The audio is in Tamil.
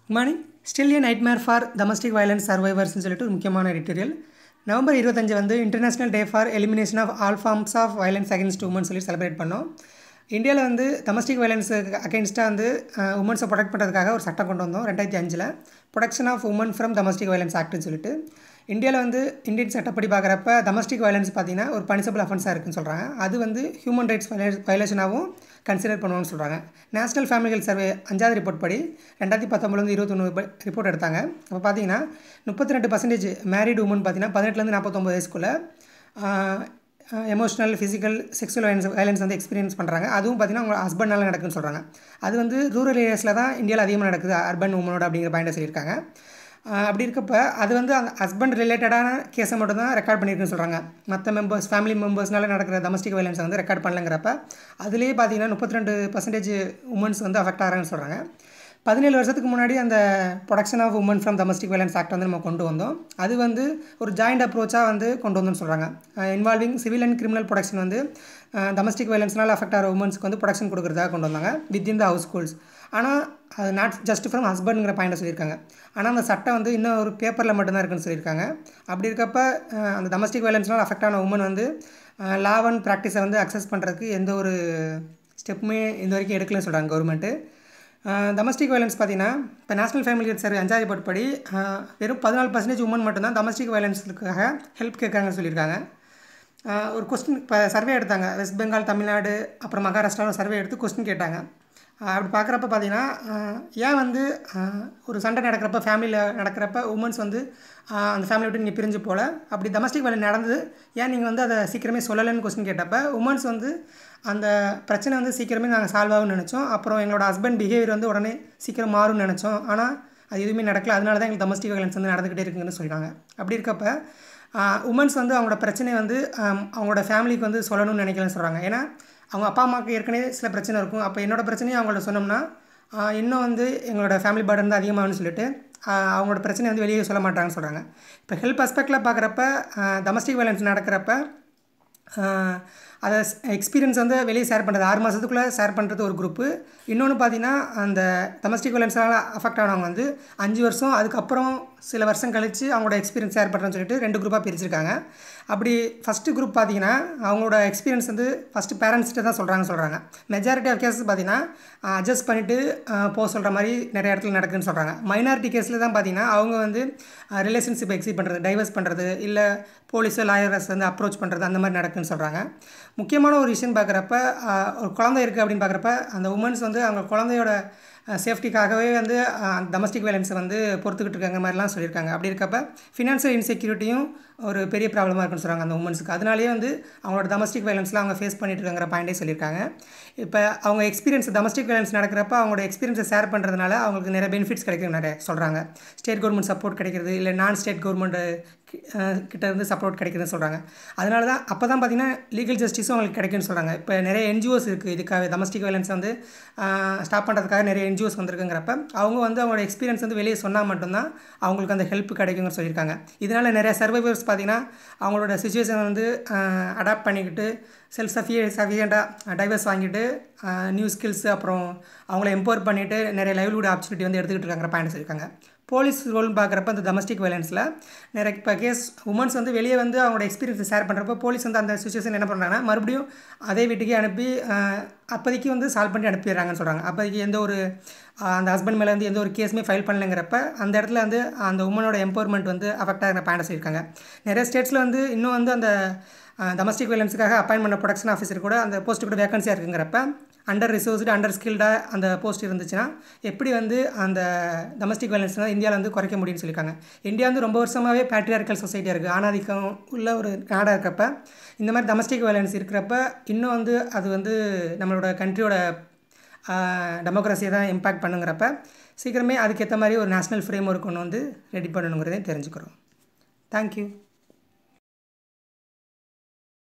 good morning still a nightmare for domestic violence சர்வைவர்ஸ்னு சொல்லிட்டு ஒரு முக்கியமான எடிட்டோரியல் நவம்பர் இருபத்தஞ்சு வந்து international day for elimination of all forms of violence against women சொல்லி செலிப்ரேட் பண்ணோம் இந்தியாவில் வந்து டொமஸ்டிக் வயலன்ஸுக்கு அகேன்ஸ்டாக வந்து உமன்ஸை ப்ரொடெக்ட் பண்ணுறதுக்காக ஒரு சட்டம் கொண்டு வந்தோம் ரெண்டாயிரத்தி அஞ்சில் protection of women from domestic violence ஆக்ட்னு சொல்லிட்டு இந்தியாவில் வந்து இந்தியன் சட்டப்படி பார்க்குறப்ப டொமஸ்டிக் வயலன்ஸ் பார்த்தீங்கன்னா ஒரு பனிசபிள் அஃபென்ஸாக இருக்குன்னு சொல்கிறாங்க அது வந்து ஹியூமன் ரைட்ஸ் வயலேஷனாகவும் கன்சிடர் பண்ணுவோம்னு சொல்கிறாங்க நேஷனல் ஃபேமிலி ஹெல்த் சர்வே அஞ்சாவது ரிப்போர்ட் படி ரெண்டாயிரத்தி பத்தொம்பதுலேருந்து இருபத்தொன்று ரிப்போர்ட் எடுத்தாங்க அப்போ பார்த்தீங்கன்னா முப்பத்தி ரெண்டு பர்சன்டேஜ் மேரிட் உமன் பார்த்தீங்கன்னா பதினெட்டுலேருந்து நாற்பத்தொம்பது வயசுக்குள்ளே emotional physical sexual violence violence வந்து எக்ஸ்பீரியன்ஸ் பண்ணுறாங்க அதுவும் பார்த்தீங்கன்னா அவங்க ஹஸ்பண்ட்னால நடக்குன்னு சொல்கிறாங்க அது வந்து ரூரல் ஏரியாஸில் தான் இந்தியாவில் அதிகமாக நடக்குது அர்பன் உமனோட அப்படிங்கிற பாயிண்டை சொல்லியிருக்காங்க அப்படி இருக்கப்ப அது வந்து அந்த ஹஸ்பண்ட் ரிலேட்டடான கேஸை மட்டும் தான் ரெக்கார்ட் பண்ணியிருக்குன்னு சொல்கிறாங்க மற்ற மெம்பர்ஸ் ஃபேமிலி மெம்பர்ஸ்னால நடக்கிற டொமஸ்டிக் வயலன்ஸை வந்து ரெக்கார்ட் பண்ணலங்கிறப்ப அதுலேயே பார்த்தீங்கன்னா முப்பத்தி ரெண்டு பர்சன்டேஜ் உமன்ஸ் வந்து அஃபெக்ட் ஆகிறாங்கன்னு சொல்கிறாங்க பதினேழு வருஷத்துக்கு முன்னாடி அந்த protection of women from domestic violence act வந்து நம்ம கொண்டு வந்தோம் அது வந்து ஒரு ஜாயிண்ட் அப்ரோச்சாக வந்து கொண்டு வந்தோம்னு சொல்கிறாங்க involving civil and criminal protection வந்து டொமஸ்டிக் வயலன்ஸ்னால் அஃபெக்ட் ஆகிற உமன்ஸ்க்கு வந்து ப்ரொடக்ஷன் கொடுக்குறதாக கொண்டு வந்தாங்க வித்தின் த ஹவுஸ் ஹோல்ஸ் ஆனால் அது நாட் ஜஸ்ட் ஃப்ரம் ஹஸ்பண்டுங்கிற பாயிண்டை சொல்லியிருக்காங்க ஆனால் அந்த சட்டம் வந்து இன்னும் ஒரு பேப்பரில் மட்டும்தான் இருக்குன்னு சொல்லியிருக்காங்க அப்படி இருக்கப்ப அந்த டொமஸ்டிக் வயலன்ஸ்னால் அஃபெக்ட் ஆன உமன் வந்து லாவ் அண்ட் ப்ராக்டிஸை வந்து அக்சஸ் பண்ணுறதுக்கு எந்த ஒரு ஸ்டெப்புமே இந்த வரைக்கும் எடுக்கலன்னு சொல்கிறாங்க கவர்மெண்ட்டு டொமஸ்டிக் வயலன்ஸ் பார்த்தீங்கன்னா இப்போ நேஷனல் ஃபேமிலி ஹெல்த் சர்வே அஞ்சாவது ரிப்போர்ட் படி வெறும் பதினாலு பர்சன்டேஜ் உமன் மட்டும்தான் டொமஸ்டிக் வயலன்ஸுக்காக ஹெல்ப் கேட்குறாங்கன்னு சொல்லியிருக்காங்க ஒரு கொஸ்டின் இப்போ சர்வே எடுத்தாங்க வெஸ்ட் பெங்கால் தமிழ்நாடு அப்புறம் மகாராஷ்டிராவில் சர்வே எடுத்து கொஸ்டின் கேட்டாங்க அப்படி பார்க்குறப்ப பார்த்தீங்கன்னா ஏன் வந்து ஒரு சண்டை நடக்கிறப்ப ஃபேமிலியில் நடக்கிறப்ப உமன்ஸ் வந்து அந்த ஃபேமிலி விட்டு நீங்கள் பிரிஞ்சு போகல அப்படி டொமஸ்டிக் வேலை நடந்தது ஏன் நீங்கள் வந்து அதை சீக்கிரமே சொல்லலைன்னு கொஸ்டின் கேட்டப்ப உமன்ஸ் வந்து அந்த பிரச்சனை வந்து சீக்கிரமே நாங்கள் சால்வ் ஆகும்னு நினச்சோம் அப்புறம் எங்களோட ஹஸ்பண்ட் பிஹேவியர் வந்து உடனே சீக்கிரம் மாறும்னு நினச்சோம் ஆனால் அது எதுவுமே நடக்கல அதனால தான் எங்களுக்கு டொமஸ்டிக் வயலன்ஸ் வந்து நடந்துக்கிட்டே இருக்குங்கன்னு சொல்லிட்டாங்க அப்படி இருக்கப்ப உமன்ஸ் வந்து அவங்களோட பிரச்சனையை வந்து அவங்களோட ஃபேமிலிக்கு வந்து சொல்லணும்னு நினைக்கலன்னு சொல்கிறாங்க ஏன்னா அவங்க அப்பா அம்மாவுக்கு ஏற்கனவே சில பிரச்சனை இருக்கும் அப்போ என்னோடய பிரச்சனையும் அவங்கள்ட்ட சொன்னோம்னா இன்னும் வந்து எங்களோட ஃபேமிலி பேர்டன் வந்து அதிகமாகும்னு சொல்லிட்டு அவங்களோட பிரச்சனை வந்து வெளியே சொல்ல மாட்டாங்கன்னு சொல்கிறாங்க இப்போ ஹெல்ப் அஸ்பெக்டில் பார்க்குறப்ப டொமஸ்டிக் வயலன்ஸ் நடக்கிறப்ப அதை எக்ஸ்பீரியன்ஸ் வந்து வெளியே ஷேர் பண்ணுறது ஆறு மாதத்துக்குள்ளே ஷேர் பண்ணுறது ஒரு குரூப்பு இன்னொன்று பார்த்தீங்கன்னா அந்த டொமஸ்டிக் வயலன்ஸால் அஃபெக்ட் ஆனவங்க வந்து அஞ்சு வருஷம் அதுக்கப்புறம் சில வருஷம் கழித்து அவங்களோட எக்ஸ்பீரியன்ஸ் ஷேர் பண்ணுறேன்னு சொல்லிட்டு ரெண்டு குரூப்பாக பிரிச்சிருக்காங்க அப்படி ஃபஸ்ட்டு குரூப் பார்த்தீங்கன்னா அவங்களோட எக்ஸ்பீரியன்ஸ் வந்து ஃபஸ்ட்டு பேரண்ட்ஸ்கிட்ட தான் சொல்கிறாங்க சொல்கிறாங்க மெஜாரிட்டி ஆஃப் கேஸஸ் பார்த்தீங்கன்னா அட்ஜஸ்ட் பண்ணிவிட்டு போக சொல்கிற மாதிரி நிறைய இடத்துல நடக்குதுன்னு சொல்கிறாங்க மைனாரிட்டி கேஸில் தான் பார்த்தீங்கன்னா அவங்க வந்து ரிலேஷன்ஷிப் எக்ஸிட் பண்ணுறது டைவர்ஸ் பண்ணுறது இல்லை போலீஸு லாயர்ஸ் வந்து அப்ரோச் பண்ணுறது அந்த மாதிரி நடக்குதுன்னு சொல்கிறாங்க முக்கியமான ஒரு விஷயம் பார்க்குறப்ப ஒரு குழந்தை இருக்குது அப்படின்னு பார்க்குறப்ப அந்த உமன்ஸ் வந்து அவங்க குழந்தையோட சேஃப்டிக்காகவே வந்து டொமஸ்டிக் வயலன்ஸை வந்து பொறுத்துக்கிட்டு இருக்காங்க மாதிரிலாம் சொல்லியிருக்காங்க அப்படி இருக்கப்ப ஃபினான்ஷியல் இன்செக்யூரிட்டியும் ஒரு பெரிய ப்ராப்ளமாக இருக்குன்னு சொல்கிறாங்க அந்த உமன்ஸுக்கு அதனாலேயே வந்து அவங்களோட டொமஸ்டிக் வயலன்ஸ்லாம் அவங்க ஃபேஸ் பண்ணிட்டு இருக்காங்கிற பாயிண்டே சொல்லியிருக்காங்க இப்போ அவங்க எக்ஸ்பீரியன்ஸ் டொமஸ்டிக் வயலன்ஸ் நடக்கிறப்ப அவங்களோட எக்ஸ்பீரியன்ஸை ஷேர் பண்ணுறதுனால அவங்களுக்கு நிறைய பெனிஃபிட்ஸ் கிடைக்கும் நிறைய சொல்கிறாங்க ஸ்டேட் கவர்மெண்ட் சப்போர்ட் கிடைக்கிறது இல்லை நான் ஸ்டேட் கவர்மெண்ட் கிட்ட இருந்து சப்போர்ட் கிடைக்குதுன்னு சொல்கிறாங்க அதனால தான் அப்போ தான் பார்த்திங்கன்னா லீகல் ஜஸ்டிஸும் அவங்களுக்கு கிடைக்குன்னு சொல்கிறாங்க இப்போ நிறைய என்ஜிஓஸ் இருக்குது இதுக்காக டொமஸ்டிக் வயலன்ஸ் வந்து ஸ்டாப் பண்ணுறதுக்காக நிறைய என்ஜிஓஸ் வந்திருக்குங்கிறப்ப அவங்க வந்து அவங்களோட எக்ஸ்பீரியன்ஸ் வந்து வெளியே சொன்னால் மட்டும்தான் அவங்களுக்கு அந்த ஹெல்ப் கிடைக்குங்கன்னு சொல்லியிருக்காங்க இதனால் நிறைய சர்வைவர்ஸ் பார்த்திங்கன்னா அவங்களோட சுச்சுவேஷனை வந்து அடாப்ட் பண்ணிக்கிட்டு செல்ஃப் சஃபிய சஃபியண்ட்டாக டைவர்ஸ் வாங்கிட்டு நியூ ஸ்கில்ஸ் அப்புறம் அவங்கள எம்பவர் பண்ணிவிட்டு நிறைய லைவ்லிஹுட் ஆப்பர்ச்சுனிட்டி வந்து எடுத்துக்கிட்டு இருக்காங்கிற பாயிண்ட் சொல்லியிருக்காங்க போலீஸ் ரோல்னு பார்க்குறப்ப இந்த டொமஸ்டிக் வயலன்ஸில் நிறைய இப்போ கேஸ் உமன்ஸ் வந்து வெளியே வந்து அவங்களோட எக்ஸ்பீரியன்ஸை ஷேர் பண்ணுறப்ப போலீஸ் வந்து அந்த சுச்சுவேஷன் என்ன பண்ணுறாங்கன்னா மறுபடியும் அதே வீட்டுக்கே அனுப்பி அப்போதைக்கு வந்து சால்வ் பண்ணி அனுப்பிடுறாங்கன்னு சொல்கிறாங்க அப்போதைக்கு எந்த ஒரு அந்த ஹஸ்பண்ட் மேலே வந்து எந்த ஒரு கேஸுமே ஃபைல் பண்ணலைங்கிறப்ப அந்த இடத்துல வந்து அந்த உமனோட எம்பவர்மெண்ட் வந்து அஃபெக்ட் ஆகிற பாயிண்ட் சொல்லியிருக்காங்க நிறைய ஸ்டேட்ஸில் வந்து இன்னும் வந்து அந்த டொமஸ்டிக் வயலன்ஸுக்காக அப்பாயின் பண்ண ப்ரொடக்ஷன் ஆஃபீஸர் கூட அந்த போஸ்ட்டு கூட வேகன்சியாக இருக்குங்கிறப்ப அண்டர் ரிசோர்ஸ்டு அண்டர் ஸ்கில்டாக அந்த போஸ்ட் இருந்துச்சுன்னா எப்படி வந்து அந்த டொமஸ்டிக் வயலன்ஸ்னால் இந்தியாவில் வந்து குறைக்க முடியும்னு சொல்லியிருக்காங்க இந்தியா வந்து ரொம்ப வருஷமாகவே பேட்ரியார்கல் சொசைட்டியாக இருக்குது ஆணாதிக்கம் உள்ள ஒரு நாடாக இருக்கப்ப இந்த மாதிரி டொமஸ்டிக் வயலன்ஸ் இருக்கிறப்ப இன்னும் வந்து அது வந்து நம்மளோட கண்ட்ரியோட டெமோக்ரஸியை தான் இம்பேக்ட் பண்ணுங்கிறப்ப சீக்கிரமே அதுக்கேற்ற மாதிரி ஒரு நேஷ்னல் ஃப்ரேம் ஒர்க் ஒன்று வந்து ரெடி பண்ணணுங்கிறதையும் தெரிஞ்சுக்கிறோம் தேங்க்யூ